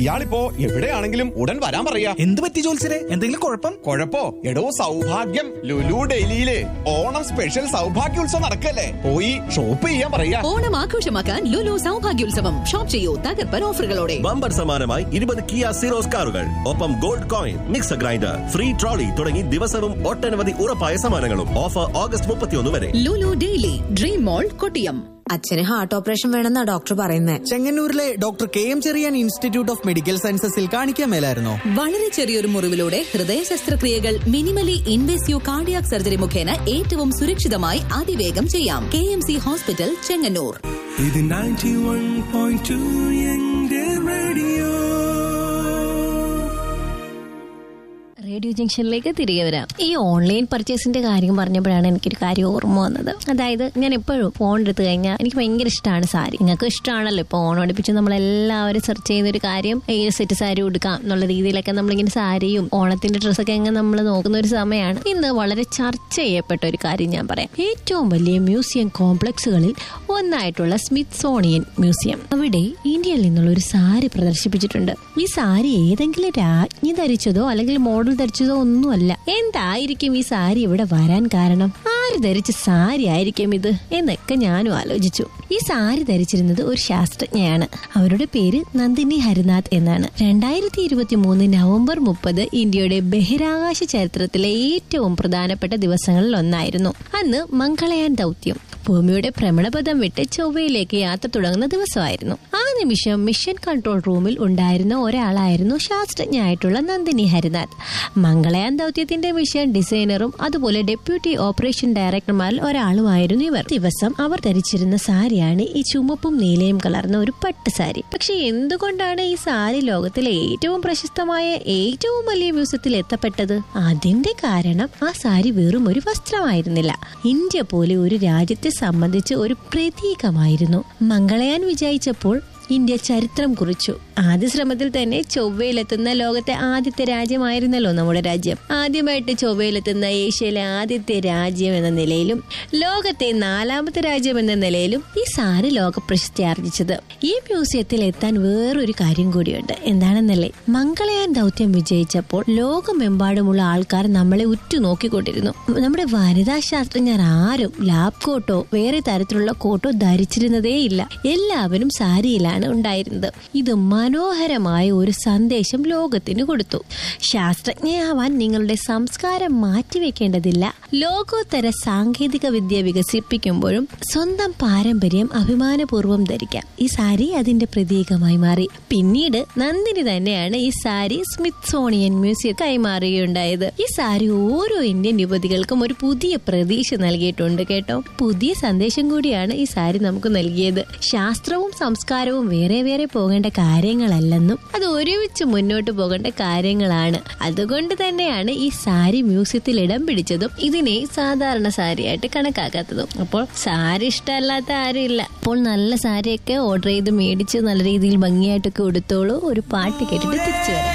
ഇയാളിപ്പോ എവിടെയാണെങ്കിലും ഉടൻ വരാൻ പറയാ എന്ത് പറ്റി ജോത്സരെ എന്തെങ്കിലും കുഴപ്പം കൊഴപ്പോ എടോ സൗഭാഗ്യം ലുലു ഡൽഹിയില് ഓണം സ്പെഷ്യൽ സൗഭാഗ്യോത്സവം നടക്കല്ലേ പോയി ഷോപ്പ് ചെയ്യാൻ പറയാ ഓണം ആഘോഷമാക്കാൻ ലുലു സൗഭാഗ്യോത്സവം ഷോപ്പ് ചെയ്യൂ തകർപ്പൻ ഓഫറുകളോടെ ബമ്പർ സമ്മാനമായി ഇരുപത് കിയ സീറോസ് കാറുകൾ ഒപ്പം gold coin mixer grinder free trolley തുടങ്ങി ദിവസവും ഒട്ടനവധി ഉറപ്പായ സമ്മാനങ്ങളും ഓഫർ ഓഗസ്റ്റ് മുപ്പത്തിയൊന്ന് വരെ Lulu daily dream mall Kottiyam അച്ഛന് ഹാർട്ട് ഓപ്പറേഷൻ വേണമെന്നാ ഡോക്ടർ പറയുന്നത് ചെങ്ങന്നൂരിലെ doctor K M Cherian institute of medical സയൻസസിൽ കാണിക്കാൻ മേലായിരുന്നോ വളരെ ചെറിയൊരു മുറിവിലൂടെ ഹൃദയ ശസ്ത്രക്രിയകൾ മിനിമലി ഇൻവേസീവ് കാർഡിയാക് സർജറി മുഖേന ഏറ്റവും സുരക്ഷിതമായി അതിവേഗം ചെയ്യാം K M C hospital Chengannur ഇത് 91.2 എന്റെ റേഡിയോ റേഡിയോ ജംഗ്ഷനിലേക്ക് തിരികെ വരാം ഈ ഓൺലൈൻ പർച്ചേസിന്റെ കാര്യം പറഞ്ഞപ്പോഴാണ് എനിക്കൊരു കാര്യം ഓർമ്മ വന്നത് അതായത് ഞാൻ എപ്പോഴും ഫോൺ എടുത്തു കഴിഞ്ഞാൽ എനിക്ക് ഭയങ്കര ഇഷ്ടമാണ് സാരി നിങ്ങൾക്ക് ഇഷ്ടമാണല്ലോ ഇപ്പോൾ ഓണം അടുപ്പിച്ച് നമ്മളെല്ലാവരും സെർച്ച് ചെയ്യുന്ന ഒരു കാര്യം ഏത് സെറ്റ് സാരി ഉടുക്കാം എന്നുള്ള രീതിയിലൊക്കെ നമ്മളിങ്ങനെ സാരിയും ഓണത്തിന്റെ ഡ്രസ്സൊക്കെ ഇങ്ങനെ നമ്മൾ നോക്കുന്ന ഒരു സമയമാണ് ഇന്ന് വളരെ ചർച്ച ചെയ്യപ്പെട്ട ഒരു കാര്യം ഞാൻ പറയാം ഏറ്റവും വലിയ മ്യൂസിയം കോംപ്ലക്സുകളിൽ ഒന്നായിട്ടുള്ള സ്മിത്സോണിയൻ മ്യൂസിയം അവിടെ ഇന്ത്യയിൽ നിന്നുള്ള ഒരു സാരി പ്രദർശിപ്പിച്ചിട്ടുണ്ട് ഈ സാരി ഏതെങ്കിലും രാജ്ഞി ധരിച്ചതോ അല്ലെങ്കിൽ മോഡൽ ധരിച്ചതോ ഒന്നുമല്ല എന്തായിരിക്കും ഈ സാരി ഇവിടെ വരാൻ കാരണം ആര് ധരിച്ച സാരി ആയിരിക്കും ഇത് എന്നൊക്കെ ഞാനും ആലോചിച്ചു ഈ സാരി ധരിച്ചിരുന്നത് ഒരു ശാസ്ത്രജ്ഞയാണ് അവരുടെ പേര് നന്ദിനി ഹരിനാഥ് എന്നാണ് രണ്ടായിരത്തി ഇരുപത്തി മൂന്ന് നവംബർ മുപ്പത് ഇന്ത്യയുടെ ബഹിരാകാശ ചരിത്രത്തിലെ ഏറ്റവും പ്രധാനപ്പെട്ട ദിവസങ്ങളിൽ ഒന്നായിരുന്നു അന്ന് മംഗളയാൻ ദൗത്യം ഭൂമിയുടെ ഭ്രമണപഥം വിട്ട് ചൊവ്വയിലേക്ക് യാത്ര തുടങ്ങുന്ന ദിവസമായിരുന്നു ആ നിമിഷം മിഷൻ കൺട്രോൾ റൂമിൽ ഉണ്ടായിരുന്ന ഒരാളായിരുന്നു ശാസ്ത്രജ്ഞയായിട്ടുള്ള നന്ദിനി ഹരിനാഥ് മംഗളയാൻ ദൗത്യത്തിന്റെ മിഷൻ ഡിസൈനറും അതുപോലെ ഡെപ്യൂട്ടി ഓപ്പറേഷൻ ഡയറക്ടർമാരിൽ ഒരാളുമായിരുന്നു ഇവർ ദിവസം അവർ ധരിച്ചിരുന്ന സാരിയാണ് ഈ ചുമപ്പും നീലയും കലർന്ന ഒരു പട്ട് സാരി പക്ഷെ എന്തുകൊണ്ടാണ് ഈ സാരി ലോകത്തിലെ ഏറ്റവും പ്രശസ്തമായ ഏറ്റവും വലിയ മ്യൂസിയത്തിൽ എത്തപ്പെട്ടത് അതിന്റെ കാരണം ആ സാരി വെറും ഒരു വസ്ത്രമായിരുന്നില്ല ഇന്ത്യ പോലെ ഒരു രാജ്യത്തെ സംബന്ധിച്ച് ഒരു പ്രതീകമായിരുന്നു മംഗളയാൻ വിജയിച്ചപ്പോൾ ഇന്ത്യ ചരിത്രം കുറിച്ചു ആദ്യ ശ്രമത്തിൽ തന്നെ ചൊവ്വയിലെത്തുന്ന ലോകത്തെ ആദ്യത്തെ രാജ്യമായിരുന്നല്ലോ നമ്മുടെ രാജ്യം ആദ്യമായിട്ട് ചൊവ്വയിലെത്തുന്ന ഏഷ്യയിലെ ആദ്യത്തെ രാജ്യം എന്ന നിലയിലും ലോകത്തെ നാലാമത്തെ രാജ്യം എന്ന നിലയിലും ഈ സാരി ലോക പ്രശസ്തി ആർജിച്ചത് ഈ മ്യൂസിയത്തിൽ എത്താൻ വേറൊരു കാര്യം കൂടിയുണ്ട് എന്താണെന്നല്ലേ മംഗളയാൻ ദൗത്യം വിജയിച്ചപ്പോൾ ലോകമെമ്പാടുമുള്ള ആൾക്കാർ നമ്മളെ ഉറ്റുനോക്കിക്കൊണ്ടിരുന്നു നമ്മുടെ വനിതാ ശാസ്ത്രജ്ഞർ ആരും ലാബ് കോട്ടോ വേറെ തരത്തിലുള്ള കോട്ടോ ധരിച്ചിരുന്നതേയില്ല എല്ലാവരും സാരിയിലാണ് ഉണ്ടായിരുന്നത് ഇത് മനോഹരമായ ഒരു സന്ദേശം ലോകത്തിന് കൊടുത്തു ശാസ്ത്രജ്ഞയാവാൻ നിങ്ങളുടെ സംസ്കാരം മാറ്റിവെക്കേണ്ടതില്ല ലോകോത്തര സാങ്കേതിക വിദ്യ വികസിപ്പിക്കുമ്പോഴും സ്വന്തം പാരമ്പര്യം അഭിമാനപൂർവ്വം ധരിക്കാം ഈ സാരി അതിന്റെ പ്രതീകമായി മാറി പിന്നീട് നന്ദിനി തന്നെയാണ് ഈ സാരി സ്മിത്സോണിയൻ മ്യൂസിയം കൈമാറുകയുണ്ടായത് ഈ സാരി ഓരോ ഇന്ത്യൻ യുവതികൾക്കും ഒരു പുതിയ പ്രതീക്ഷ നൽകിയിട്ടുണ്ട് കേട്ടോ പുതിയ സന്ദേശം കൂടിയാണ് ഈ സാരി നമുക്ക് നൽകിയത് ശാസ്ത്രവും സംസ്കാരവും വേറെ വേറെ പോകേണ്ട കാര്യങ്ങളല്ലെന്നും അത് ഒരുമിച്ച് മുന്നോട്ട് പോകേണ്ട കാര്യങ്ങളാണ് അതുകൊണ്ട് തന്നെയാണ് ഈ സാരി മ്യൂസിയത്തിൽ ഇടം പിടിച്ചതും ഇതിനെ സാധാരണ സാരിയായിട്ട് കണക്കാക്കാത്തതും അപ്പോൾ സാരി ഇഷ്ടമല്ലാത്ത ആരുമില്ല അപ്പോൾ നല്ല സാരിയൊക്കെ ഓർഡർ ചെയ്ത് മേടിച്ച് നല്ല രീതിയിൽ ഭംഗിയായിട്ടൊക്കെ ഉടുത്തോളൂ ഒരു പാട്ട് കേട്ടിട്ട് തിരിച്ചു വരാം